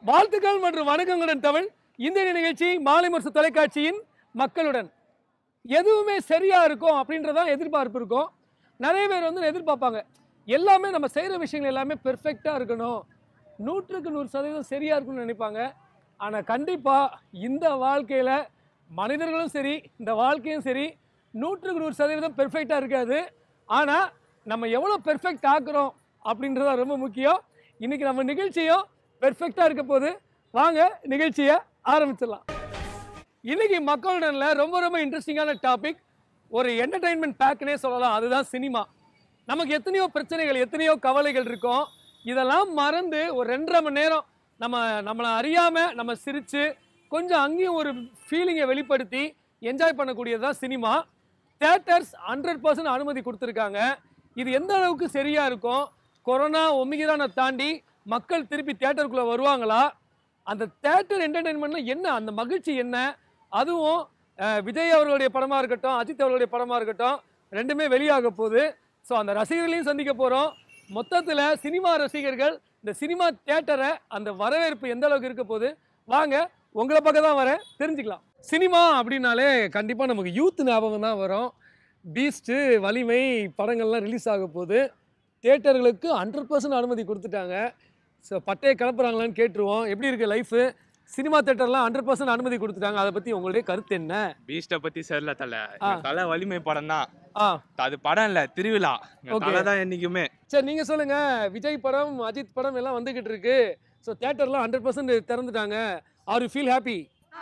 வாழ்த்துக்கள் மற்றும் வணக்கங்களுடன் தமிழ் இந்த நிகழ்ச்சி மாலை முரசு தொலைக்காட்சியின் மக்களுடன் எதுவுமே சரியா இருக்கும் அப்படின்றதான் எதிர்பார்ப்பு இருக்கும் நிறைய பேர் வந்து எதிர்பார்ப்பாங்க எல்லாமே நம்ம செய்கிற விஷயங்கள் எல்லாமே பெர்ஃபெக்டாக இருக்கணும் நூற்றுக்கு நூறு சதவீதம் சரியா இருக்கும்னு நினைப்பாங்க ஆனால் கண்டிப்பாக இந்த வாழ்க்கையில் மனிதர்களும் சரி இந்த வாழ்க்கையும் சரி நூற்றுக்கு நூறு சதவீதம் பெர்ஃபெக்டாக இருக்காது ஆனால் நம்ம எவ்வளோ பெர்ஃபெக்ட் ஆக்குறோம் அப்படின்றது தான் ரொம்ப முக்கியம் இன்னைக்கு நம்ம நிகழ்ச்சியும் பெர்ஃபெக்டாக இருக்க போது வாங்க நிகழ்ச்சியை ஆரம்பிச்சிடலாம் இன்னைக்கு மக்களுடன்ல ரொம்ப ரொம்ப இன்ட்ரெஸ்டிங்கான டாபிக் ஒரு என்டர்டைன்மெண்ட் பேக்குனே சொல்லலாம் அதுதான் சினிமா நமக்கு எத்தனையோ பிரச்சனைகள் எத்தனையோ கவலைகள் இருக்கும் இதெல்லாம் மறந்து ஒரு ரெண்டரை மணி நேரம் நம்ம நம்மளை அறியாம நம்ம சிரிச்சு கொஞ்சம் அங்கேயும் ஒரு ஃபீலிங்கை வெளிப்படுத்தி என்ஜாய் பண்ணக்கூடியது தான் சினிமா தேட்டர்ஸ் ஹண்ட்ரட் பர்சன்ட் அனுமதி கொடுத்துருக்காங்க இது எந்த அளவுக்கு சரியா இருக்கும் கொரோனா ஒமிகிரானை தாண்டி மக்கள் திருப்பி தேட்டருக்குள்ள வருவாங்களா அந்த தேட்டர் என்டர்டைன்மெண்ட்ல என்ன அந்த மகிழ்ச்சி என்ன அதுவும் அஹ், விஜய் அவர்களுடைய படமா இருக்கட்டும் அஜித் அவர்களுடைய படமா இருக்கட்டும் ரெண்டுமே வெளியாக போகுது ஸோ அந்த ரசிகர்களையும் சந்திக்க போறோம் மொத்தத்தில் சினிமா ரசிகர்கள் இந்த சினிமா தேட்டரை அந்த வரவேற்பு எந்த அளவுக்கு இருக்க போகுது வாங்க உங்களை பக்கம் தான் வரேன் தெரிஞ்சுக்கலாம் சினிமா அப்படின்னாலே கண்டிப்பாக நமக்கு யூத் ஞாபகம் தான் வரும் பீஸ்ட்டு வலிமை படங்கள்லாம் ரிலீஸ் ஆக போகுது தேட்டர்களுக்கு ஹண்ட்ரட் பர்சன்ட் அனுமதி கொடுத்துட்டாங்க ஸோ பட்டையை கிளப்புறாங்களான்னு கேட்டுருவோம் எப்படி இருக்கு லைஃபு சினிமா தேட்டர்லாம் ஹண்ட்ரட் பர்சன்ட் அனுமதி கொடுத்துட்டாங்க அதை பற்றி உங்களுடைய கருத்து என்ன பீஸ்ட பத்தி சரில தல ஆ. தலை வலிமை படம் தான் ஆ அது படம் இல்ல திருவிழா எங்க Okay. தலை தான் என்னைக்குமே சரி நீங்கள் சொல்லுங்கள் விஜய் படம் அஜித் படம் எல்லாம் வந்துக்கிட்டு இருக்கு ஸோ தேட்டர்லாம் ஹண்ட்ரட் பர்சன்ட் திறந்துட்டாங்க are you feel happy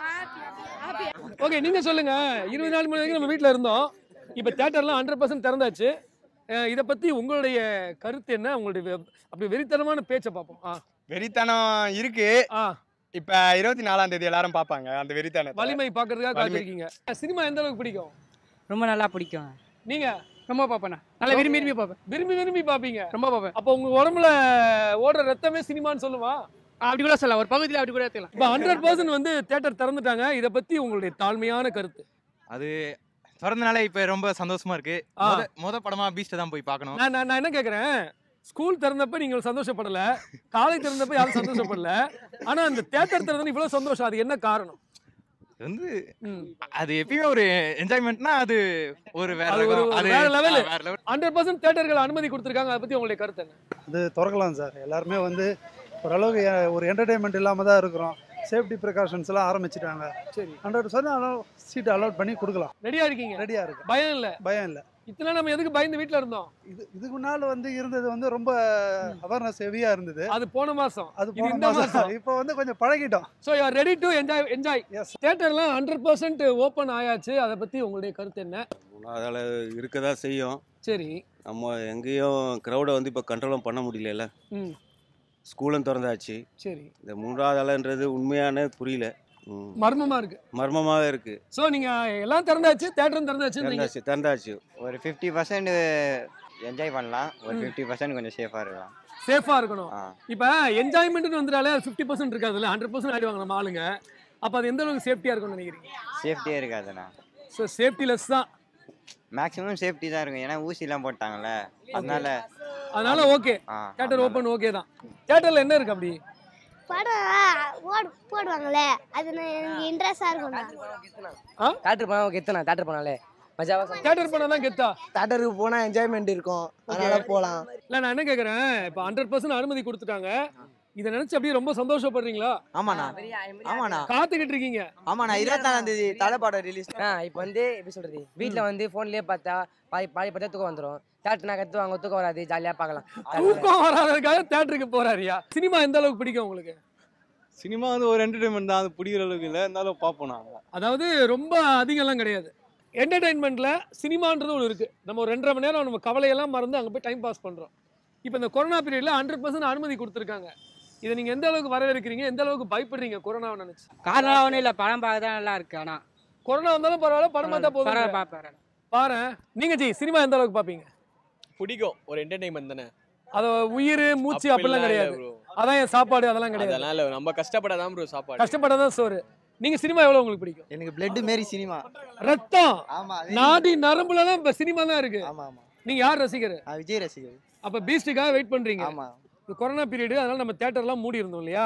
okay நீங்கள் சொல்லுங்கள் இருபது நாள் மணி வரைக்கும் நம்ம வீட்டில் இருந்தோம் இப்போ தேட்டர்லாம் ஹண்ட்ரட் பர்சன்ட் திறந்தாச்சு அஹ் இதை பற்றி உங்களுடைய கருத்து என்ன உங்களுடைய வெ- அப்படி வெறித்தனமான பேச்சை பார்ப்போம் ஆ வெறித்தனம் இருக்கு ஆ இப்ப இருபத்தி நாலாம் தேதி எல்லாரும் பாப்பாங்க அந்த வெறித்தனம் வலிமை பார்க்கறதுக்காக வலிமை. காத்திருக்கீங்க சினிமா எந்த அளவுக்கு பிடிக்கும் ரொம்ப நல்லா பிடிக்கும் நீங்கள் ரொம்ப பார்ப்பேன் நல்லா விரும்பி விரும்பி பார்ப்பேன் விரும்பி விரும்பி பார்ப்பீங்க ரொம்ப பார்ப்பேன் அப்போ உங்க உடம்புல ஓடுற ரத்தமே சினிமான்னு சொல்லுவா அப்படி கூட சொல்லலாம் ஒரு பகுதியில் அப்படி கூட எடுத்துக்கலாம் இப்போ ஹண்ட்ரட் பர்சன்ட் வந்து தேட்டர் திறந்துட்டாங்க இதை பத்தி உங்களுடைய தாழ்மையான கருத்து அது திறந்தனால இப்ப ரொம்ப சந்தோஷமா இருக்கு ஆ. முத முத படமா பீஸ்ட தான் போய் பார்க்கணும் நான் நான் நான் என்ன கேட்குறேன் ஸ்கூல் திறந்தப்ப நீங்கள் சந்தோஷப்படல காலை திறந்தப்ப யாரும் சந்தோஷப்படல ஆனா அந்த தேட்டர் திறந்து இவ்வளவு சந்தோஷம் அது என்ன காரணம் இது வந்து ம் அது எப்பயுமே ஒரு என்ஜாய்மெண்ட்னா அது ஒரு வேற அது ஒரு- ரகம். ஒரு அது வேற level. ஆ, வேற level. ஹண்ட்ரட் பர்சன்ட் தேட்டர்கள் அனுமதி கொடுத்துருக்காங்க அதை பத்தி உங்களுடைய கருத்து என்ன இது திறக்கலாம் சார் எல்லாருமே வந்து ஓரளவுக்கு எ- ஒரு என்டர்டைன்மெண்ட் இல்லாமல் தான் இருக்கிறோம் சேஃப்டி ப்ரிகாஷன்ஸ் எல்லாம் ஆரம்பிச்சிட்டாங்க சரி hundred percent allow seat allot பண்ணி கொடுக்கலாம் ரெடியா இருக்கீங்க ரெடியாக இருக்கு பயம் இல்ல பயம் இல்லை இத்தனை நம்ம எதுக்கு பயந்து வீட்ல இருந்தோம் இது இதுக்கு முன்னால் வந்து இருந்தது வந்து ரொம்ப அவேர்னஸ் ஹெவியாக இருந்தது அது போன மாசம் அது இது போன இந்த மாதம் மாசம் இப்போ வந்து கொஞ்சம் பழகிட்டோம் so you are ready to enjoy enjoy yes தேட்டர்லாம் ஹண்ட்ரட் பர்சன்ட் ஓப்பன் ஆயாச்சு அதை பத்தி உங்களுடைய கருத்து என்ன அதில் இருக்க தான் செய்யும் சரி நம்ம எங்கேயும் க்ரௌடை வந்து இப்போ கண்ட்ரோலும் பண்ண முடியல ம் ஸ்கூலும் திறந்தாச்சு சரி இந்த மூன்றாவது அலைன்றது உண்மையான புரியல ம். மர்மமா இருக்கு மர்மமாவே இருக்கு ஸோ நீங்க எல்லாம் திறந்தாச்சு தேட்டரும் திறந்தாச்சு திறந்தாச்சு திறந்தாச்சு ஒரு ஃபிஃப்டி பர்சன்ட் என்ஜாய் பண்ணலாம் ஒரு ஃபிஃப்டி பர்சன்ட் கொஞ்சம் சேஃபாக இருக்கலாம் சேஃபா இருக்கணும் ஆ இப்போ என்ஜாய்மெண்ட்னு வந்துட்டாலே ஃபிஃப்டி பர்சன்ட் இருக்காதுல்ல ஹண்ட்ரட் பர்சன்ட் ஆயிடுவாங்க நம்ம ஆளுங்க அப்போ அது எந்த அளவுக்கு சேஃப்டியா இருக்கும்னு நினைக்கிறீங்க சேஃப்டியே இருக்காதுண்ணா ஸோ சேஃப்டி லெஸ் தான் மேக்ஸிமம் சேஃப்டி தான் இருக்கும் ஏன்னா ஊசிலாம் போட்டாங்கல்ல அதனால அதனால ஓகே ஆ தேட்டர் அதனால. ஓப்பன் ஓகே தான் தேட்டர்ல என்ன இருக்கு அப்படி படம் ஓடு போடுவாங்களே அது எனக்கு இன்ட்ரெஸ்டாக இருக்கும்ண்ணா தேட்டர் போனால் கெத்துனா தேட்டர் போனாலே மஜாவா தேட்டர் போனா தான் கெத்தா தேட்டருக்கு போனால் என்ஜாய்மெண்ட் இருக்கும் அதனால போகலாம் இல்லை நான் என்ன கேட்குறேன் இப்போ ஹண்ட்ரட் பர்சன்ட் அனுமதி கொடுத்துட்டாங்க இதை நினைச்சு அப்படியே ரொம்ப சந்தோஷப்படுறீங்களா ஆமாண்ணா ஆமாண்ணா காத்துக்கிட்டு இருக்கீங்க ஆமாண்ணா இருபத்தாறாம் தேதி தலை படம் ரிலீஸ் ஆ இப்போ வந்து எப்படி சொல்றது வீட்டில் வந்து ஃபோன்லேயே பார்த்தா பாதி பாதி பார்த்தா தூக்கம் வந்துடும் தேட்டர்னா கற்றுவாங்க தூக்கம் வராது ஜாலியாக பார்க்கலாம் தூக்கம் வராததுக்காக தேட்டருக்கு போறாருயா சினிமா எந்த அளவுக்கு பிடிக்கும் உங்களுக்கு சினிமா வந்து ஒரு என்டர்டைன்மெண்ட் தான் அது பிடிக்கிற அளவுக்கு இல்லை இருந்தாலும் பார்ப்போம் நாங்கள் அதாவது ரொம்ப அதிகம்லாம் கிடையாது என்டர்டைன்மெண்ட்ல சினிமான்றது ஒன்று இருக்கு நம்ம ஒரு ரெண்டரை மணி நேரம் நம்ம கவலையெல்லாம் மறந்து அங்கே போய் டைம் பாஸ் பண்றோம் இப்போ இந்த கொரோனா பீரியட்ல ஹண்ட்ரட் பர்சன்ட் அனுமதி கொடுத்துருக்காங்க இதை நீங்க எந்த அளவுக்கு வரவேற்கிறீங்க எந்த அளவுக்கு பயப்படுறீங்க கொரோனாவை நினைச்சு காரணம் ஒன்றும் இல்லை படம் பார்க்க தான் நல்லா இருக்கு ஆனால் கொரோனா வந்தாலும் பரவாயில்ல படம் பார்த்தா போதும் பார்ப்பேன் பாரு நீங்க ஜி சினிமா எந்த அளவுக்கு பாப்பீங்க பிடிக்கும் ஒரு என்டர்டைன்மெண்ட் தானே அது உயிர் மூச்சு அப்படிலாம் கிடையாது ப்ரோ அதான் என் சாப்பாடு அதெல்லாம் கிடையாது அதெல்லாம் இல்லை நம்ம கஷ்டப்படாதான் ப்ரோ சாப்பாடு கஷ்டப்பட்டதான் சோறு நீங்க சினிமா எவ்வளவு உங்களுக்கு பிடிக்கும் எனக்கு பிளட் மாரி சினிமா ரத்தம் ஆமா நாடி நரம்புல தான் இப்ப சினிமா தான் இருக்கு ஆமா ஆமா நீங்க யார் ரசிகர் விஜய் ரசிகர் அப்ப பீஸ்டுக்காக வெயிட் பண்றீங்க ஆமா இந்த கொரோனா பீரியட் அதனால நம்ம தேட்டர்லாம் மூடி இருந்தோம் இல்லையா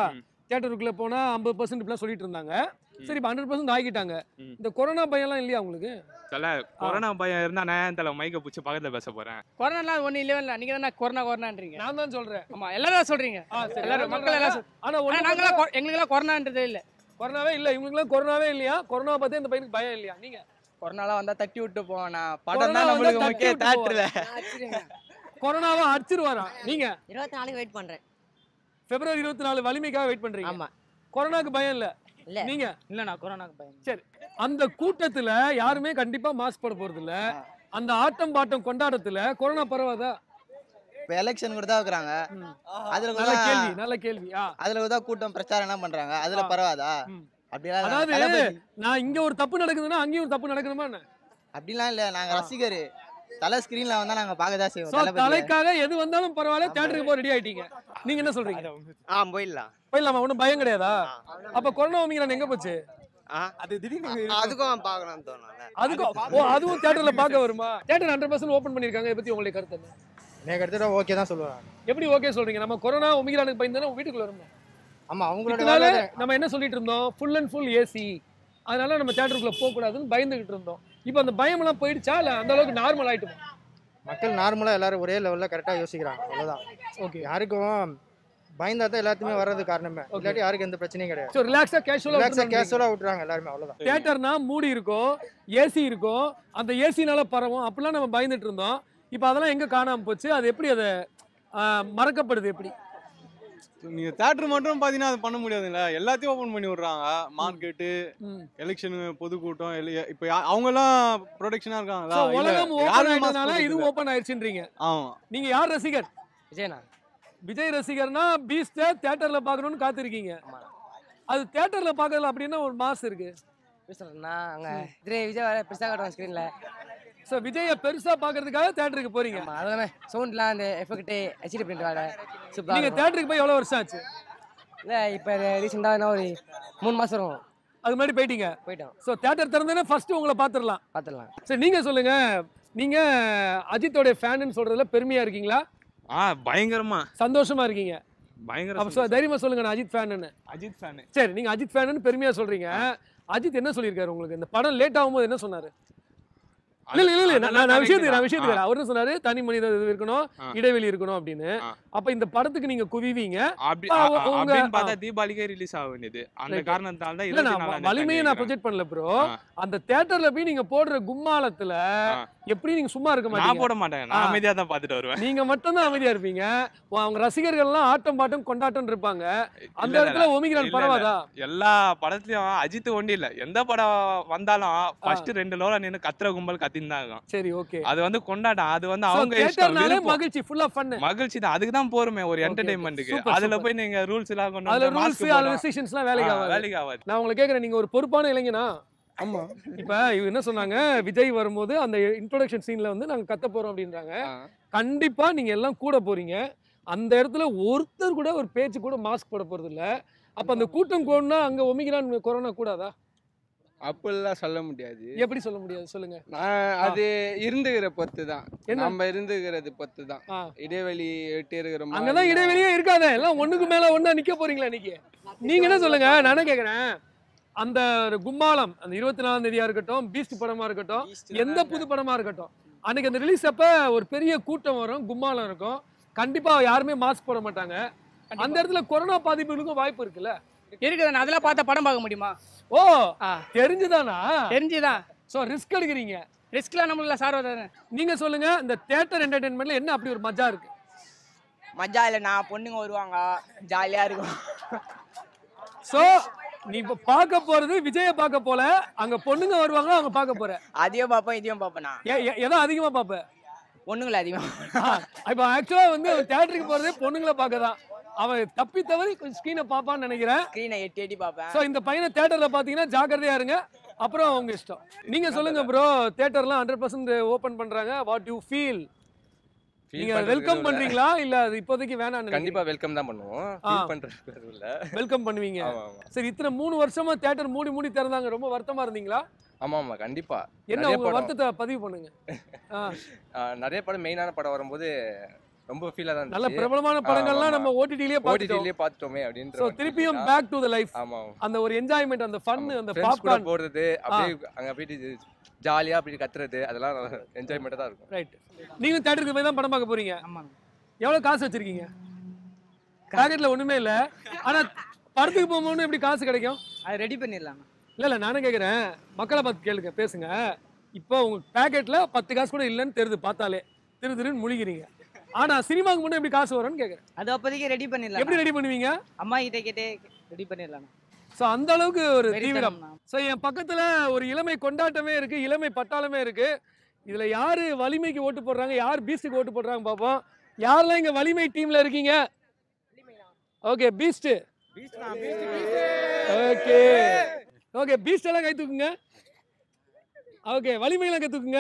தியேட்டருக்குள்ள போனா ஐம்பது பர்சன்ட் இப்படிலாம் சொல்லிட்டு இருந்தாங்க சரி இப்போ ஹண்ட்ரட் பர்சன்ட் ஆகிட்டாங்க ம். இந்த கொரோனா பயம்லாம் இல்லையா உங்களுக்கு தல கொரோனா பயம் இருந்தா நான் தல மைக்க பிடிச்சி பக்கத்துல பேச போறேன் கொரோனாலாம் ஒன்றும் இல்லவே இல்லை நீங்கள் தானே கொரோனா கொரோனான்றீங்க நான் தான் சொல்றேன் ஆமாம் எல்லாரும் தான் சொல்கிறீங்க ஆ, சரி. எல்லாரும் மக்கள் எல்லாம் சொல்- ஆனா ஆனா ஒண்ணு நாங்களாம் கொ- எங்களுக்கெல்லாம் கொரோனான்றதே இல்லை கொரோனாவே இல்ல இவங்களுக்குலாம் கொரோனாவே இல்லையா கொரோனா பார்த்தே இந்த பையனுக்கு பயம் இல்லையா நீங்க கொரோனாலாம் வந்தா தட்டி விட்டு போவேன் நான் கொரோனா படம் தான் வந்தா நம்மளுக்கு தட்டி முக்கிய விட்டு தேட்டர்ல கொரோனாவை அடிச்சிருவாரா நீங்க இருபத்தி நாலுக்கு வெயிட் பண்றேன் பிப்ரவரி இருபத்தி நாலு வலிமைக்காக வெயிட் பண்றீங்க ஆமா கொரோனாக்கு பயம் இல்ல இல்ல. நீங்க இல்லை நான் கொரோனாக்கு பயம் சரி அந்த கூட்டத்துல யாருமே கண்டிப்பா மாஸ்க் போட போறது இல்ல அந்த ஆட்டம் பாட்டம் கொண்டாட்டத்துல கொரோனா பரவாதா இப்போ எலெக்ஷன் கூட தான் வைக்கிறாங்க அதுல கூட நல்ல கேள்வி நல்ல கேள்வி ஆ அதுல கூட கூட்டம் பிரச்சாரம் என்ன பண்றாங்க அதுல ஆ. பரவாதா ம். அப்படிலாம் இல்ல. அதாவது தளபதி நான் இங்க ஒரு தப்பு நடக்குதுன்னா அங்கேயும் ஒரு தப்பு நடக்கணுமா என்ன அப்படிலாம் இல்ல நாங்க ரசிகர் தலை ஸ்கிரீன்ல வந்தா நாங்க பார்க்க தான் செய்வோம் சோ தளபதியை. தலைக்காக எது வந்தாலும் பரவாயில்ல தியேட்டருக்கு போக ரெடி ஆயிட்டீங்க நீங்க என்ன சொல்றீங்க ஆ போயிடலாம் போயிடலாமா ஒன்றும் பயம் கிடையாதா அப்ப கொரோனா ஒமிக்கிறான் எங்க போச்சு அது திடீர்னு அதுக்கும் பார்க்கலாம்னு தோணும்ல அதுக்கும் ஓ அதுவும் தியேட்டர்ல பார்க்க வருமா தியேட்டர் ஹண்ட்ரட் பர்சன்ட் ஓப்பன் பண்ணிருக்காங்க இதை பத்தி உங்களுடைய கருத்து என்ன எனக்கு எடுத்துட்டா ஓகே தான் சொல்லுவேன் எப்படி ஓகே சொல்றீங்க நம்ம கொரோனா ஒமிக்கிறானுக்கு பயந்து வீட்டுக்குள்ள வரணும் ஆமா அவங்களோட இதனால வேலை நம்ம என்ன சொல்லிட்டு இருந்தோம் ஃபுல் அண்ட் ஃபுல் ஏசி அதனால நம்ம தியேட்டருக்குள்ள போக கூடாதுன்னு பயந்துகிட்டு இருந்தோம் இப்போ அந்த பயம் எல்லாம் போயிடுச்சா இல்ல அந்த அளவுக்கு நார்மல் ஆயிட்டுமா மக்கள் நார்மலா எல்லாரும் ஒரே லெவல்ல கரெக்டா யோசிக்கிறாங்க அவ்வளவுதான் ஓகே யாருக்கும் பயந்தா தான் எல்லாத்துக்குமே வர்றது காரணமே இல்லாட்டி யாருக்கும் எந்த பிரச்சனையும் கிடையாது ஸோ ரிலாக்ஸா கேஷுவலா ரிலாக்ஸா கேஷுவலா விட்டுறாங்க எல்லாருமே அவ்வளவுதான் தியேட்டர்னா மூடி இருக்கும் ஏசி இருக்கும் அந்த ஏசினால பரவும் அப்படிலாம் நம்ம பயந்துட்டு இருந்தோம் இப்போ அதெல்லாம் எங்க காணாம போச்சு அது எப்படி அதை ஆஹ், மறக்கப்படுது எப்படி நீங்க தேட்டர் மட்டும் பாத்தீங்கன்னா அது பண்ண முடியாதுல்ல எல்லாத்தையும் ஓபன் பண்ணி விடுறாங்க மார்க்கெட்டு ம். எலெக்ஷன் பொதுக்கூட்டம் எல்லாம் இப்ப யா- அவங்க எல்லாம் ப்ரொடெக்ஷனா இருக்காங்களா So, இல்ல, உலகம் ஓப்பன் யாருமே mask ஆயிட்டனால போடுறது இதுவும் இல்ல. ஓப்பன் ஆயிடுச்சுன்றீங்க ஆமா நீங்க யார் ரசிகர் விஜயண்ணா விஜய் ரசிகர்னா பீஸ்ட தியேட்டர்ல பார்க்கணும்னு காத்திருக்கீங்க அது தியேட்டர்ல பார்க்கறதுல அப்படின்னா ஒரு மாஸ் இருக்கு எப்படி சொல்றேன்னா அங்க விஜய் விஜய் வர பெருசாக காட்டுவாங்க ஸ்க்ரீன்ல ஸோ விஜய பெருசா பார்க்கறதுக்காக தியேட்டருக்கு போறீங்க அதுதானே சவுண்ட்லாம் அந்த எஃபெக்ட் ஹெச்டி பிரிண்ட் வேலை சூப்பராக நீங்க தியேட்டருக்கு போய் எவ்வளவு வருஷம் ஆச்சு இல்லை இப்போ ரீசெண்டாக என்ன ஒரு மூணு மாதம் வரும் அதுக்கு முன்னாடி போயிட்டீங்க போயிட்டோம் ஸோ தியேட்டர் திறந்தோன்னே ஃபர்ஸ்ட் உங்களை பார்த்துடலாம் பார்த்துடலாம் சரி நீங்க சொல்லுங்க நீங்க அஜித்தோட ஃபேனுன்னு சொல்றதுல பெருமையா இருக்கீங்களா ஆ பயங்கரமா சந்தோஷமா இருக்கீங்க பயங்கர அப்ப சொ- தைரியமா சொல்லுங்க நான் அஜித் ஃபேனுன்னு அஜித் ஃபேனு சரி நீங்க அஜித் ஃபேனுன்னு பெருமையா சொல்றீங்க அஜித் என்ன சொல்லியிருக்காரு உங்களுக்கு இந்த படம் லேட் ஆகும்போது என்ன சொன்னாரு இல்ல இல்ல இல்ல நான் நான் விஷயத்துக்கு நான் விஷயத்துக்கு வரேன். அவர் என்ன சொன்னாரு தனி மனித இது இருக்கணும் ஆ. இடைவெளி இருக்கணும் அப்படின்னு அப்ப இந்த படத்துக்கு நீங்க குவிவீங்க அப்படி ஆ, ஆ, உ- ஆ, உங்க- அப்படின்னு பார்த்தா ஆ. தீபாவளிக்கே ரிலீஸ் ஆக வேண்டியது அந்த Right. காரணத்தால தான் இல்ல இருபத்தி நான் நாலாம் தேதி வலிமையை நான் பண்ணிருக்காங்க. ப்ரொஜெக்ட் பண்ணல ப்ரோ ஆ. அந்த தியேட்டர்ல போய் நீங்க போடுற கும்மாளத்துல எப்படி நீங்க சும்மா இருக்க நான் மாட்டீங்க போட மாட்டேன் நான் ஆ. அமைதியா தான் பார்த்துட்டு வருவேன் நீங்க மட்டும் தான் அமைதியா இருப்பீங்க உ- அவங்க ரசிகர்கள் எல்லாம் ஆட்டம் பாட்டம் கொண்டாட்டம் இருப்பாங்க அந்த இல்ல, இடத்துல இல்ல. ஒமிக்கிறான் இல்ல, இல்ல. பரவாதா எல்லா படத்துலயும் அஜித் ஒண்டி இல்ல எந்த படம் வந்தாலும் ஃபர்ஸ்ட் ரெண்டு லோல நின்னு கத்துற கும்பல் கத்தின்னு தான் இருக்கும் சரி ஓகே அது வந்து கொண்டாட்டம் அது வந்து So, அவங்க இஷ்டம் தியேட்டர்னாலே விருப்பம். மகிழ்ச்சி ஃபுல்லா ஃபன் மகிழ்ச்சி தான் அதுக்கு தான் போறோமே ஒரு Okay, okay. என்டர்டைன்மெண்ட்டுக்கு Super, அதுல super. போய் நீங்க ரூல்ஸ் எல்லாம் கொண்டு அதுல வந்து ரூல்ஸ் mask அதுல போடலாம். ரெஸ்ட்ரிக்ஷன்ஸ்லாம் வேலைக்கு ஆ, ஆகாது வேலைக்கு ஆகாது நான் உங்களை கேக்குறேன் நீங்க ஒரு பொறுப்பான இளைஞனா ஆமா இப்ப இவங்க என்ன சொன்னாங்க விஜய் வரும்போது அந்த இன்ட்ரோடக்ஷன் சீன்ல வந்து நாங்க கத்த போறோம் அப்படின்றாங்க கண்டிப்பா நீங்க எல்லாம் கூட போறீங்க அந்த இடத்துல ஒருத்தர் கூட ஒரு பேச்சு கூட மாஸ்க் போட போறது இல்ல அப்ப அந்த கூட்டம் கூடனா அங்க ஒமிக்கிறான் கொரோனா கூடாதா அப்படிலாம் சொல்ல முடியாது எப்படி சொல்ல முடியாது சொல்லுங்க நான் அது இருந்துகிற பொறுத்து தான் என்ன? நம்ம இருந்துகிறது பொறுத்து தான் ஆ. இடைவெளி விட்டு இருக்கிற மாதிரி அங்கதான் இடைவெளியே இருக்காதே எல்லாம் ஒண்ணுக்கு மேல ஒண்ணா நிக்க போறீங்களா இன்னைக்கு நீங்க என்ன சொல்லுங்க நான் என்ன கேக்குறேன் அந்த ஒரு கும்மாளம் அந்த இருபத்தி நாலாம் தேதியா இருக்கட்டும் பீஸ்ட் படமா இருக்கட்டும் எந்த புது படமா இருக்கட்டும் அன்னைக்கு அந்த ரிலீஸ் அப்ப ஒரு பெரிய கூட்டம் வரும் கும்மாளம் இருக்கும் கண்டிப்பா யாருமே மாஸ்க் போட மாட்டாங்க அந்த இடத்துல கொரோனா பாதிப்புகளுக்கும் வாய்ப்பு இருக்குல்ல இருக்குதானே அதெல்லாம் பார்த்தா படம் பார்க்க முடியுமா ஓ தெரிஞ்சுதானா தெரிஞ்சுதான் சோ ரிஸ்க் எடுக்கிறீங்க ரிஸ்க்லாம் நம்மள சார் தானே நீங்க சொல்லுங்க இந்த தியேட்டர் என்டர்டைன்மெண்ட்ல என்ன அப்படி ஒரு மஜா இருக்கு மஜா இல்லை நான் பொண்ணுங்க வருவாங்க ஜாலியாக இருக்கும் சோ நீ இப்ப பார்க்க போறது விஜய பார்க்க போல அங்க பொண்ணுங்க வருவாங்க அவங்க பார்க்க போற அதையும் பார்ப்பேன் இதையும் பார்ப்பேன் நான் எ- எ- எதை அதிகமா பார்ப்ப பொண்ணுங்களை அதிகமாக இப்போ ஆக்சுவலா வந்து தியேட்டருக்கு போறதே பொண்ணுங்களை பார்க்க தான் அவன் தப்பி தவறி கொஞ்சம் ஸ்க்ரீனை பார்ப்பான்னு நினைக்கிறேன் ஸ்க்ரீனை எட்டி எட்டி பார்ப்பேன் ஸோ இந்த பையனை தியேட்டர்ல பாத்தீங்கன்னா ஜாக்கிரதையா இருங்க அப்புறம் உங்க இஷ்டம் நீங்க சொல்லுங்க ப்ரோ தியேட்டர்லாம் ஹண்ட்ரட் பர்சன்ட் ஓபன் பண்றாங்க வாட் யூ ஃபீல் Feel நீங்க பண்றதுக்கு வெல்கம் எதுவும் இல்ல. பண்றீங்களா இல்ல அது இப்போதைக்கு வேணாம் கண்டிப்பா வெல்கம் தான் பண்ணுவோம் ஆ. ஃபீல் பண்றதுக்கு எதுவும் இல்ல வெல்கம் பண்ணுவீங்க ஆமா ஆமா சரி இத்தனை மூணு வருஷமா தியேட்டர் மூடி மூடி திறந்தாங்க ரொம்ப வருத்தமா இருந்தீங்களா ஆமா ஆமா கண்டிப்பா என்ன நிறைய உங்க படம் வருத்தத்தை பதிவு பண்ணுங்க ஆ. ஆ, நிறைய படம் மெயினான படம் வரும்போது ரொம்ப ஃபீலா தான் நல்ல பிரபலமான படங்கள்லாம் நம்ம ஓடிடிலேயே பார்த்துட்டோம் ஓடிடிலேயே பார்த்துட்டோமே அப்படின்ற ஸோ மாதிரி திருப்பியும் feel back to the life ஆமா அந்த ஒரு என்ஜாய்மெண்ட் அந்த ஃபன் அந்த ஃப்ரெண்ட்ஸ் கூட பாப்கார்ன் போறது அப்படியே அங்க போயிட்டு ஜாலியா அப்படி கத்துறது அதெல்லாம் என்ஜாய்மெண்ட்டாக தான் இருக்கும் ரைட் நீங்களும் தேட்டருக்கு போய் தான் படம் பார்க்க போறீங்க எவ்வளவு காசு வச்சிருக்கீங்க பாக்கெட்ல ஒண்ணுமே இல்ல ஆனா படத்துக்கு போகும்போது எப்படி காசு கிடைக்கும் அது ரெடி பண்ணிடலாம் இல்ல இல்ல நானும் கேக்குறேன் மக்களை பார்த்து கேளுங்க பேசுங்க இப்போ உங்க பாக்கெட்ல பத்து காசு கூட இல்லைன்னு தெரியுது பார்த்தாலே திரு திருன்னு முழிக்கிறீங்க ஆனா சினிமாவுக்கு முன்னே எப்படி காசு வரும்னு கேக்குறேன் அது அப்போதைக்கு ரெடி பண்ணிடலாம் எப்படி ரெடி பண்ணுவீங்க அம்மா கிட்ட கேட்டே ரெடி பண்ணிடலாம் ஸோ அந்த அளவுக்கு ஒரு வெறித்தனம் தீவிரம் தான். ஸோ என் பக்கத்துல ஒரு இளமை கொண்டாட்டமே இருக்கு இளமை பட்டாளமே இருக்கு இதுல யாரு வலிமைக்கு ஓட்டு போடுறாங்க யார் பீஸ்டுக்கு ஓட்டு போடுறாங்க பார்ப்போம் யாரெல்லாம் இங்க வலிமை டீம்ல இருக்கீங்க okay Beast okay okay Beast எல்லாம் கை தூக்குங்க ஓகே வலிமையெல்லாம் கை தூக்குங்க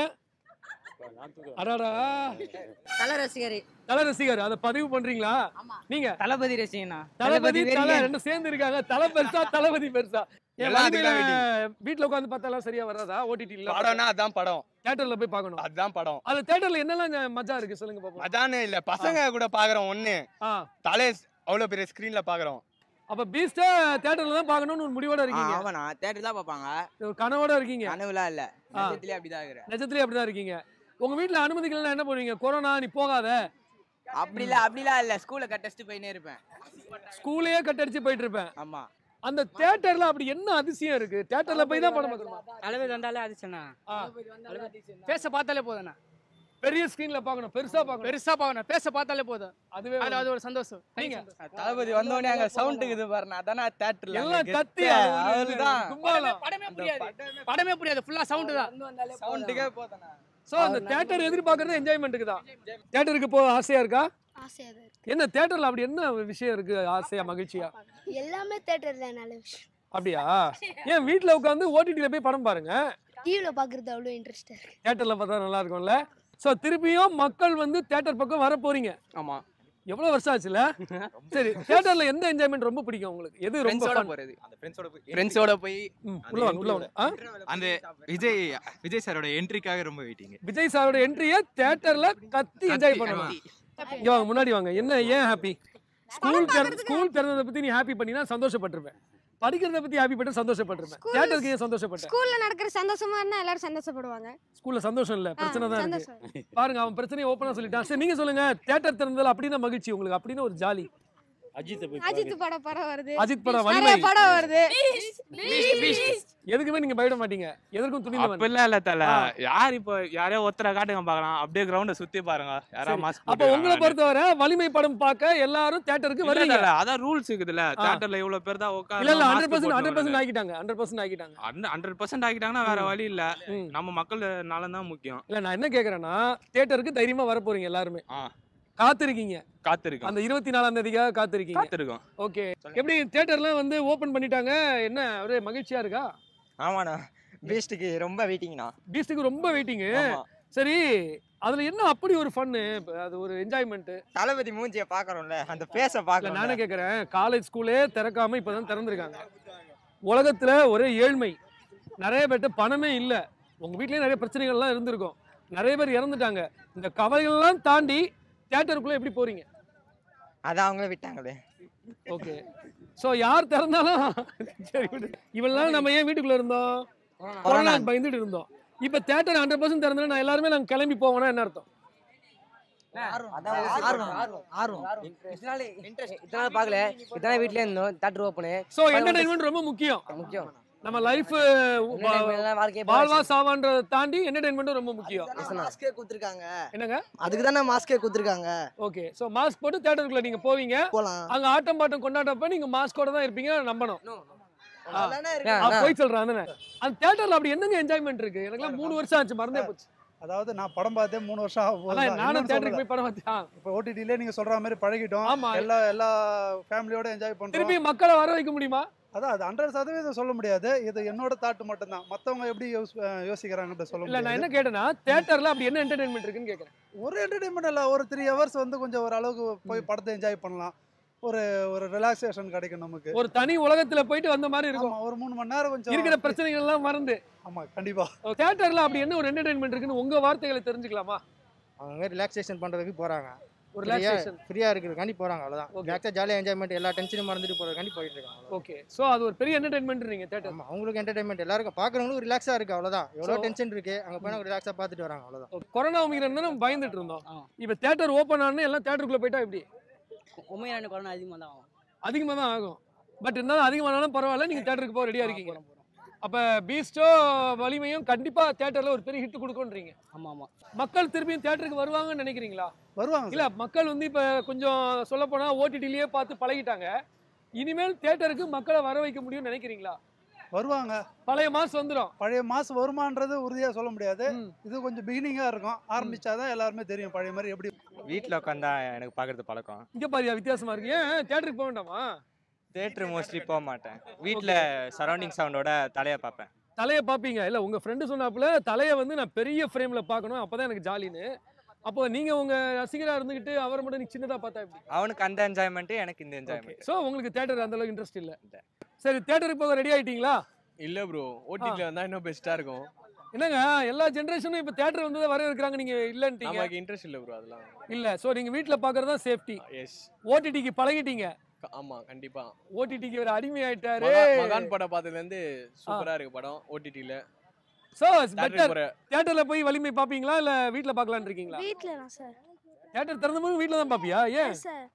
அடாடா தல ரசிகர் தல ரசிகர் அதை பதிவு பண்றீங்களா நீங்க தளபதி ரசிகனா தளபதி தல வெறியன். ரெண்டும் சேர்ந்து இருக்காங்க தலை பெருசா தளபதி பெருசா என் எல்லாம் வலிமையில அதுக்குதான் வீட்ல உட்காந்து பார்த்தாலாம் சரியா வராதா ஓடிடி இல்ல படம்னா அதான் படம் தியேட்டர்ல போய் பார்க்கணும் அதான் படம் அது தியேட்டர்ல என்னெல்லாம் மஜா இருக்கு சொல்லுங்க பாப்போம் அதானே இல்ல பசங்க கூட பாக்குறோம் ஒண்ணு ஆ தலை அவ்வளவு பெரிய ஸ்கிரீன்ல பாக்குறோம் அப்ப பீஸ்ட தியேட்டர்ல தான் பார்க்கணும்னு ஒரு முடிவோட இருக்கீங்க ஆமாண்ணா தேட்டர் தான் பார்ப்பாங்க ஒரு கனவோட இருக்கீங்க கனவுலாம் இல்ல ஆ. நிஜத்திலே அப்படிதான் இருக்கிறேன் நிஜத்திலே அப்படிதான் இருக்கீங்க உங்க வீட்ல அனுமதிக்கலாம் என்ன பண்ணுவீங்க கொரோனா நீ போகாத அப்படிலாம் அப்படிலாம் இல்ல ஸ்கூல்ல கட்டடிச்சுட்டு போயினே இருப்பேன் ஸ்கூலையே கட்டடிச்சு போயிட்டு இருப்பேன் ஆமா அந்த தியேட்டர்ல அப்படி என்ன அதிசயம் இருக்கு தியேட்டர்ல போய் தான் படம் பார்க்கணுமா தளபதி வந்தாலே அதுச்சுண்ணா ஆ. பேச பார்த்தாலே போதுண்ணா பெரிய ஸ்கிரீன்ல பார்க்கணும் பெருசா பார்க்கணும் பெருசா பார்க்கணும் பேச பார்த்தாலே போதும் அதுவே அது அது ஒரு சந்தோஷம் நீங்க தளபதி வந்தோடனே அங்க சவுண்டுக்கு இது பாருண்ணா அதானே தேட்டர்ல எல்லாம் கத்தி அவர்தான் கும்பாலம் படமே புரியாது படமே புரியாது ஃபுல்லா சவுண்டு தான் சவுண்டுக்கே போதுண்ணா சோ அந்த தியேட்டர் எதிர்பார்க்கறது என்ஜாய்மெண்ட்டுக்கு தான் தியேட்டருக்கு போக ஆசையா இருக்கா ஆசையாக தான் இருக்கு என்ன தியேட்டர்ல அப்படி என்ன விஷயம் இருக்கு ஆசையா மகிழ்ச்சியா எல்லாமே தேட்டர்ல நல்ல விஷயம் அப்படியா ஏன் வீட்ல உட்காந்து ஓடிடில போய் படம் பாருங்க டிவியில் பார்க்குறது அவ்வளோ இன்ட்ரெஸ்டாக இருக்கு தியேட்டர்ல பார்த்தா நல்லா இருக்கும்ல சோ திருப்பியும் மக்கள் வந்து தியேட்டர் பக்கம் வர போறீங்க ஆமா எவ்வளவு வருஷம் ஆச்சுல சரி தியேட்டர்ல எந்த என்ஜாய்மெண்ட் ரொம்ப பிடிக்கும் உங்களுக்கு எது ரொம்ப ஃப்ரெண்ட்ஸோட fun? போறது அந்த ஃப்ரெண்ட்ஸோட போய் ஃப்ரெண்ட்ஸோட போய் ம், உள்ள வாங்க உள்ள வாங்க ஆ? அந்த விஜய் விஜய் சாரோட என்ட்ரிக்காக ரொம்ப வெயிட்டிங் விஜய் சாரோட என்ட்ரியை தியேட்டர்ல கத்தி என்ஜாய் பண்ணலாம் இங்க வாங்க முன்னாடி வாங்க என்ன ஏன் ஹாப்பி ஸ்கூல் ஸ்கூல் திறந்ததை பத்தி நீ ஹாப்பி பண்ணினா சந்தோஷப்பட்டிருப்பேன் படிக்கிறத பத்தி ஹாப்பி பட்டு சந்தோஷப்பட்டிருப்பேன் தியேட்டருக்கு ஏன் சந்தோஷப்பட்டேன் ஸ்கூல்ல நடக்கிற சந்தோஷமா இருந்தா எல்லாரும் சந்தோஷப்படுவாங்க ஸ்கூல்ல சந்தோஷம் இல்ல பிரச்சனை தான் இருக்கு சந்தோஷம். பாருங்க அவன் பிரச்சனையை ஓப்பனா சொல்லிட்டான் சரி நீங்க சொல்லுங்க தியேட்டர் திறந்ததுல அப்படின்னா மகிழ்ச்சி உங்களுக்கு அப்படின்னு ஒரு ஜாலி அஜித் அஜித் படம் படம் வருது அஜித் படம் நிறைய வலிமை படம் வருது எதுக்குமே நீங்க பயப்பட மாட்டீங்க எதற்கும் துணிந்தவன் அப்படிலாம் இல்ல தல ஆ. யார் இப்போ யாரையோ ஒருத்தரை காட்டுங்க பார்க்கலாம் அப்படியே கிரவுண்ட சுத்தி பாருங்க யாரா சரி. மாஸ்க் அப்ப உங்களை பொறுத்தவரை வலிமை படம் பார்க்க எல்லாரும் தியேட்டருக்கு வருவீங்க வருவீங்க அதான் ரூல்ஸ் இருக்குதுல்ல ஆ. தியேட்டர்ல இவ்வளவு பேர் தான் இல்ல இல்ல ஹண்ட்ரட் உட்காந்து பர்சன்ட் ஹண்ட்ரட் பர்சன்ட் ஆக்கிட்டாங்க ஹண்ட்ரட் பர்சன்ட் ஆக்கிட்டாங்க ஹண்ட்ரட் பர்சன்ட் ஆகிட்டாங்கன்னா வேற ம். வழி இல்ல ம். நம்ம மக்கள் நலன் தான் முக்கியம் இல்ல நான் என்ன கேக்குறேன்னா தியேட்டருக்கு தைரியமா வர போறீங்க எல்லாருமே ஆ. காத்திருக்கீங்க காத்திருக்கோம் அந்த இருபத்தி நாலாம் தேதிக்காக காத்திருக்கீங்க காத்திருக்கோம் ஓகே எப்படி தியேட்டர்லாம் வந்து ஓபன் பண்ணிட்டாங்க என்ன ஒரே மகிழ்ச்சியா இருக்கா ஆமாண்ணா பீஸ்ட்டுக்கு ரொம்ப வெயிட்டிங்ண்ணா பீஸ்டுக்கு ரொம்ப வெயிட்டிங் ஆமா. சரி அதுல என்ன அப்படி ஒரு ஃபன்னு அது ஒரு என்ஜாய்மெண்ட் தளபதி மூஞ்சியை பாக்குறோம்ல அந்த பேச இல்ல பாக்கல நானே கேக்குறேன் காலேஜ் ஸ்கூலே திறக்காம இப்பதான் திறந்திருக்காங்க உலகத்துல ஒரே ஏழ்மை நிறைய பேர்ட்ட பணமே இல்ல உங்க வீட்லயே நிறைய பிரச்சனைகள்லாம் இருந்திருக்கும் நிறைய பேர் இறந்துட்டாங்க இந்த கவலைகள்லாம் தாண்டி தியேட்டருக்குள்ள எப்படி போறீங்க அதான் அவங்களே விட்டாங்களே ஓகே சோ யார் திறந்தாலும் சரி விடு. இவ்வளவு நாள் நம்ம ஏன் வீட்டுக்குள்ள இருந்தோம் கொரோனா பயந்துட்டு இருந்தோம் இப்ப தியேட்டர் ஹண்ட்ரட் பர்சன்ட் திறந்தா நான் எல்லாருமே நாங்க கிளம்பி போவோம்னா என்ன அர்த்தம் இதனால பார்க்கல இதனால வீட்லயே இருந்தோம் தேட்டர் ஓப்பனு சோ என்டர்டைன்மெண்ட் ரொம்ப முக்கியம் முக்கியம் நம்ம லைஃப் Entertainment வாழ்க்கையே வாழ்வா சாவான்றத தாண்டி என்டர்டைன்மெண்ட்டும் ரொம்ப முக்கியம் மாஸ்கே கொடுத்துருக்காங்க என்னங்க அதுக்கு தானே மாஸ்கே கொடுத்துருக்காங்க ஓகே சோ மாஸ்க் போட்டு தியேட்டருக்குள்ள நீங்க போவீங்க போலாம் அங்க ஆட்டம் பாட்டம் கொண்டாட்டப்ப நீங்க மாஸ்கோட தான் இருப்பீங்க நம்பணும் ஆ. அதெல்லாம் இருக்கு. ஆ, போய் சொல்றேன் தானே அந்த தியேட்டர்ல அப்படி என்னங்க என்ஜாய்மெண்ட் இருக்கு எனக்குலாம் மூணு வருஷம் ஆச்சு மறந்தே போச்சு அதாவது நான் படம் பார்த்தே மூணு வருஷம் ஆக போகுது அதான் தான். நானும் இன்னொன்னு தியேட்டருக்கு சொல்லல. போய் படம் பார்த்தேன் இப்போ ஓடிடிலே நீங்க சொல்ற மாதிரி பழகிட்டோம் ஆமா. எல்லா எல்லா ஃபேமிலியோட என்ஜாய் பண்றோம் திருப்பி மக்களை வர வைக்க முடியுமா அதான் அது ஹண்ட்ரட் சதவீதம் சொல்ல முடியாது இது என்னோட தாட்டு மட்டும்தான் மத்தவங்க எப்படி யோசி- யோசிக்கிறாங்கன்ற சொல்ல இல்ல நான் முடியாது என்ன கேட்டேன்னா தியேட்டர்ல அப்படி என்ன என்டர்டைன்மெண்ட் இருக்குன்னு கேக்குறேன் ஒரு என்டர்டைன்மெண்ட் இல்ல ஒரு த்ரீ ஹவர்ஸ் வந்து கொஞ்சம் ஒரு அளவுக்கு போய் படத்தை என்ஜாய் பண்ணலாம் ஒரு ஒரு ரிலாக்ஸேஷன் கிடைக்கும் நமக்கு ஒரு தனி உலகத்துல போயிட்டு வந்த மாதிரி இருக்கும் ஆமா, ஒரு மூணு மணி நேரம் கொஞ்சம் இருக்கிற பிரச்சனைகள் எல்லாம் மறந்து ஆமா கண்டிப்பா தியேட்டர்ல அப்படி என்ன ஒரு என்டர்டைன்மெண்ட் இருக்குன்னு உங்க வார்த்தைகளை தெரிஞ்சுக்கலாமா அவங்க ரிலாக்ஸேஷன் பண்ணுறதுக்கு போகிறாங்க ஒரு ஃப்ரீயா ரிலாக்ஸேஷன் ஃப்ரீயா இருக்கிறதுக்காண்டி போறாங்க அவ்வளவுதான் ரிலாக்ஸா ஜாலியா என்ஜாய்மெண்ட் எல்லா டென்ஷனும் மறந்துட்டு போறதுக்காண்டி போயிட்டு இருக்காங்க ஓகே ஸோ அது ஒரு பெரிய என்டர்டைன்மெண்ட்றீங்க தேட்டர் ஆமா அவங்களுக்கு என்டர்டைன்மெண்ட் எல்லாருக்கும் பாக்குறவங்களுக்கு ரிலாக்ஸா இருக்கு அவ்வளவுதான் எவ்வளவு So- டென்ஷன் இருக்கு அங்க போய் ரிலாக்ஸா பார்த்துட்டு வராங்க அவ்வளவுதான் கொரோனா ஒமிக்கிறான் நம்ம பயந்துட்டு இருந்தோம் இப்போ தேட்டர் ஓப்பன் ஆனே எல்லாம் தேட்டருக்குள்ள போயிட்டா எப்படி ஒமையாண்டு கொரோனா அதிகமாக தான் ஆகும் அதிகமாக தான் ஆகும் பட் இருந்தாலும் அதிகமானாலும் பரவாயில்ல நீங்கள் தேட்டருக்கு போக ரெடியாக இருக்கீங்க அப்போ பீஸ்டோ வலிமையும் கண்டிப்பாக தேட்டரில் ஒரு பெரிய ஹிட் கொடுக்குன்றீங்க ஆமாம் ஆமாம் மக்கள் திரும்பியும் தேட்டருக்கு வருவாங்கன்னு நினைக்கிறீங்களா வருவாங்க இல்ல மக்கள் வந்து இப்ப கொஞ்சம் சொல்ல போனா ஓடிடிலேயே பார்த்து பழகிட்டாங்க இனிமேல் தியேட்டருக்கு மக்களை வர வைக்க முடியும்னு நினைக்கிறீங்களா வருவாங்க பழைய மாசம் வந்துடும் பழைய மாசம் வருமான்றது உறுதியா சொல்ல முடியாது இது கொஞ்சம் பிகினிங்கா இருக்கும் ஆரம்பிச்சாதான் எல்லாருமே தெரியும் பழைய மாதிரி எப்படி வீட்டில் உட்காந்தா எனக்கு பார்க்கறது பழக்கம் இங்க பாரியா வித்தியாசமா இருக்கு ஏன் தியேட்டருக்கு போக வேண்டாமா தேட்டர் மோஸ்ட்லி போக மாட்டேன் வீட்டில் சரௌண்டிங் சவுண்டோட தலையை பார்ப்பேன் தலையை பார்ப்பீங்க இல்ல உங்க ஃப்ரெண்டு சொன்னாப்புல தலையை வந்து நான் பெரிய ஃப்ரேம்ல பார்க்கணும் அப்பதான் எனக்கு ஜாலின்னு அப்போ நீங்க உங்க ரசிகரா இருந்துகிட்டு அவரை மட்டும் நீ சின்னதா பார்த்தா எப்படி அவனுக்கு அந்த என்ஜாய்மெண்ட்டு எனக்கு இந்த என்ஜாய்மெண்ட் சோ உங்களுக்கு தியேட்டர் அந்த அளவுக்கு இன்ட்ரெஸ்ட் இல்ல சரி தியேட்டருக்கு போக ரெடி ஆயிட்டீங்களா இல்ல ப்ரோ ஓடிடில வந்தா இன்னும் பெஸ்டா இருக்கும் என்னங்க எல்லா ஜெனரேஷனும் இப்ப தியேட்டர் வந்து வர இருக்கிறாங்க நீங்க இல்லன்ட்டீங்க நமக்கு இன்ட்ரெஸ்ட் இல்ல ப்ரோ அதெல்லாம் இல்ல சோ நீங்க வீட்ல பாக்குறது தான் சேஃப்டி எஸ் ஓடிடிக்கு பழகிட்டீங்க ஆமா கண்டிப்பா ஓடிடிக்கு ஒரு அடிமை ஆயிட்டாரு மகா- மகான் படம் பார்த்ததுல இருந்து சூப்பரா இருக்கு படம் ஓடிடில சோ Theatre பெட்டர் போற- தியேட்டர்ல போய் வலிமை பாப்பீங்களா இல்ல வீட்ல பார்க்கலாம்னு இருக்கீங்களா வீட்டில் தான் சார் தியேட்டர் திறந்த போது வீட்ல தான் பாப்பியா ஏன் சார்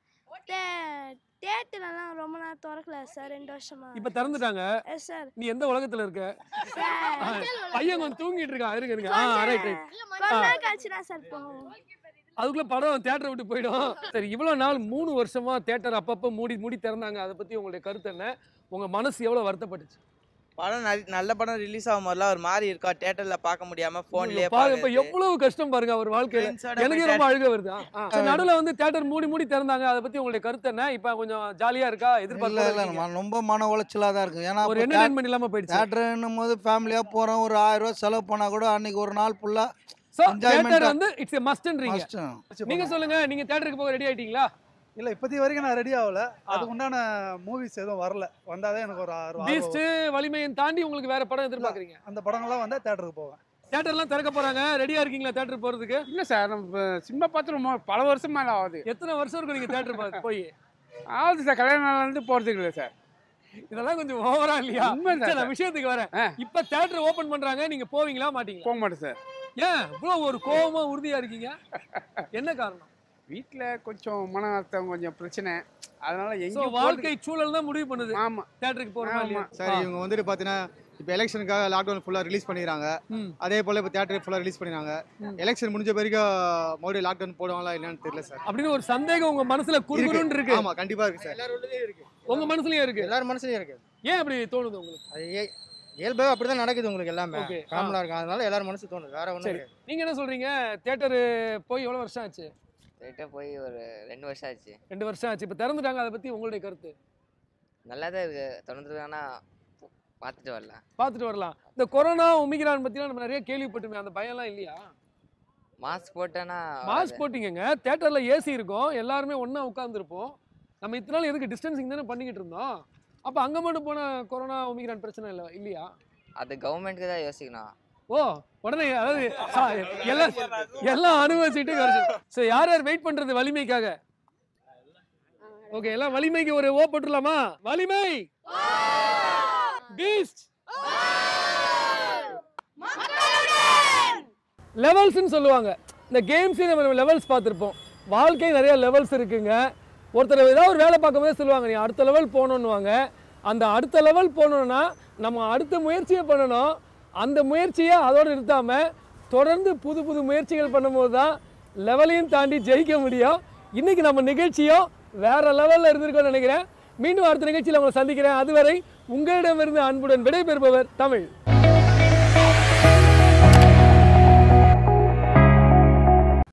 தேட்டர்லாம் ரொம்ப நாள் திறக்கல சார் ரெண்டு வருஷமா இப்ப திறந்துட்டாங்க எஸ் சார் நீ எந்த உலகத்துல இருக்க சார் ஆ, பையன் கொஞ்சம் தூங்கிட்டு இருக்கான் இருங்க இருங்க ஆ ரைட் ரைட் கொஞ்ச நாள் கழிச்சு தான் சார் போவோம் அதுக்குள்ள படம் தியேட்டரை விட்டு போயிடும் சரி இவ்வளவு நாள் மூணு வருஷமா தியேட்டர் அப்பப்ப மூடி மூடி திறந்தாங்க அதை பத்தி உங்களுடைய கருத்து என்ன உங்க மனசு எவ்வளவு வருத்தப்பட்டுச்சு படம் நல்ல- நல்ல படம் ரிலீஸ் ஆகும் போதெல்லாம் ஒரு மாதிரி இருக்கா தியேட்டர்ல பார்க்க முடியாம போன்லயே பாருங்க இப்ப எவ்வளவு கஷ்டம் பாருங்க அவர் வாழ்க்கையில Friends-ஓட எனக்கு போய் ரொம்ப அழுக வருது ஆ, ஆ. சரி, நடுவுல வந்து தியேட்டர் மூடி மூடி திறந்தாங்க அதை பத்தி உங்களுடைய கருத்து என்ன இப்ப கொஞ்சம் ஜாலியா இருக்கா இல்ல இல்ல எதிர்பார்த்து ம- ரொம்ப மன உளைச்சலாக தான் இருக்கும் ஏன்னா ஒரு entertainment இல்லாம போயிடுச்சு. தேட்டர்னும் போது ஃபேமிலியாக போகிறோம் ஒரு ஆயிரம் ரூபாய் செலவு பண்ணால் கூட அன்னைக்கு ஒரு நாள் ஃபுல்லாக சோ தியேட்டர் வந்து இட்ஸ் எ மஸ்ட்ன்றீங்க Must. நீங்க சொல்லுங்க நீங்க தியேட்டருக்கு போக ரெடி ஆயிட்டீங்களா இல்ல இப்போதைய வரைக்கும் நான் ரெடி ஆகல அதுக்கு உண்டான மூவிஸ் எதுவும் வரல வந்தாதான் எனக்கு ஒரு ஆறு பீஸ்ட் வலிமையின் தாண்டி உங்களுக்கு வேற படம் எதிர்பார்க்கறீங்க அந்த படங்கள்லாம் வந்தா தேட்டருக்கு போவேன் தியேட்டர்லாம் திறக்க போறாங்க ரெடியா இருக்கீங்களா தியேட்டர் போறதுக்கு இல்ல சார் நம்ம சினிமா பார்த்து ரொம்ப பல வருஷம் மேல ஆகுது எத்தனை வருஷம் இருக்கும் நீங்க தியேட்டர் போய் ஆகுது சார் கல்யாண நாள்ல இருந்து போறதுக்கு இல்லை சார் இதெல்லாம் கொஞ்சம் ஓவரா இல்லையா உண்மைதான் சரி, நான் சார். விஷயத்துக்கு வரேன் இப்ப தியேட்டர் ஓபன் பண்றாங்க நீங்க போவீங்களா மாட்டீங்களா போக மாட்டேன் சார் ஏன் இவ்வளவு ஒரு கோவமா உறுதியா இருக்கீங்க என்ன காரணம் வீட்ல கொஞ்சம் மன அழுத்தம் கொஞ்சம் பிரச்சனை அதனால சோ எங்க வாழ்க்கை சூழல் தான் முடிவு பண்ணுது ஆமா தியேட்டருக்கு போறோமா இல்லையா சார் இவங்க வந்துட்டு பார்த்தீங்கன்னா இப்போ எலெக்ஷனுக்காக லாக்டவுன் ஃபுல்லாக ரிலீஸ் பண்ணிடுறாங்க அதே போல் இப்போ தேட்டர் ஃபுல்லாக ரிலீஸ் பண்ணிடுறாங்க எலெக்ஷன் முடிஞ்ச பிறகு மறுபடியும் லாக்டவுன் போடுவாங்களா என்னன்னு தெரியல சார் அப்படின்னு ஒரு சந்தேகம் உங்க மனசுல குறுகுறுன்னு இருக்கு ஆமா கண்டிப்பா இருக்கு சார் எல்லாரோடயும் இருக்கு உங்க மனசுலயும் இருக்கு எல்லார் மனசுலயும் இருக்கு ஏன் அப்படி தோணுது உங்களுக்கு அது ஏ- இயல்பாவே அப்படிதான் நடக்குது உங்களுக்கு எல்லாமே Okay. ஆ. காமனா இருக்கும் அதனால எல்லார் மனசு தோணுது வேற ஒண்ணும் சரி கிடையாது நீங்க என்ன சொல்றீங்க தியேட்டர் போய் எவ்வளவு வருஷம் ஆச்சு ரைட்டாக போய் ஒரு ரெண்டு வருஷம் ஆச்சு ரெண்டு வருஷம் ஆச்சு இப்ப திறந்துட்டாங்க அதை பத்தி உங்களுடைய கருத்து நல்லா தான் இருக்கு திறந்துருக்காங்கன்னா பார்த்துட்டு வரலாம் பார்த்துட்டு வரலாம் இந்த கொரோனா ஒமிக்ரான் பத்திலாம் நம்ம நிறைய கேள்விப்பட்டுமே அந்த பயம்லாம் இல்லையா மாஸ்க் போட்டேன்னா மாஸ்க் போட்டிங்கங்க தேட்டரில் ஏசி இருக்கும் எல்லாருமே ஒன்றா உட்காந்துருப்போம் நம்ம இத்தனை நாள் எதுக்கு டிஸ்டன்சிங் தானே பண்ணிக்கிட்டு இருந்தோம் அப்போ அங்கே மட்டும் போன கொரோனா ஒமிக்ரான் பிரச்சனை இல்லை இல்லையா அது கவர்மெண்ட்க்கு தான் யோசிக்கணும் ஓ உடனே அதாவது சா- எல்லாம் எல்லாம் அனுபவிச்சுட்டு ஸோ யார் யார் வெயிட் பண்ணுறது வலிமைக்காக ஓகே எல்லாம் வலிமைக்கு ஒரு ஓ போட்டுடலாமா வலிமை பீஸ்ட் லெவல்ஸ்னு சொல்லுவாங்க இந்த கேம்ஸையும் நம்ம லெவல்ஸ் பார்த்துருப்போம் வாழ்க்கை நிறைய லெவல்ஸ் இருக்குங்க ஒருத்தர் ஏதாவது ஒரு வேலை பார்க்கும்போது சொல்லுவாங்க நீ அடுத்த லெவல் போகணுன்னுவாங்க அந்த அடுத்த லெவல் போகணுன்னா நம்ம அடுத்த முயற்சியை பண்ணணும் அந்த முயற்சியை அதோடு நிறுத்தாமல் தொடர்ந்து புது புது முயற்சிகள் பண்ணும்போது தான் லெவலையும் தாண்டி ஜெயிக்க முடியும் இன்றைக்கி நம்ம நிகழ்ச்சியும் வேறு லெவலில் இருந்திருக்கோம்னு நினைக்கிறேன் மீண்டும் அடுத்த நிகழ்ச்சியில் உங்களை சந்திக்கிறேன் அதுவரை உங்களிடமிருந்து அன்புடன் விடைபெறுபவர் தமிழ்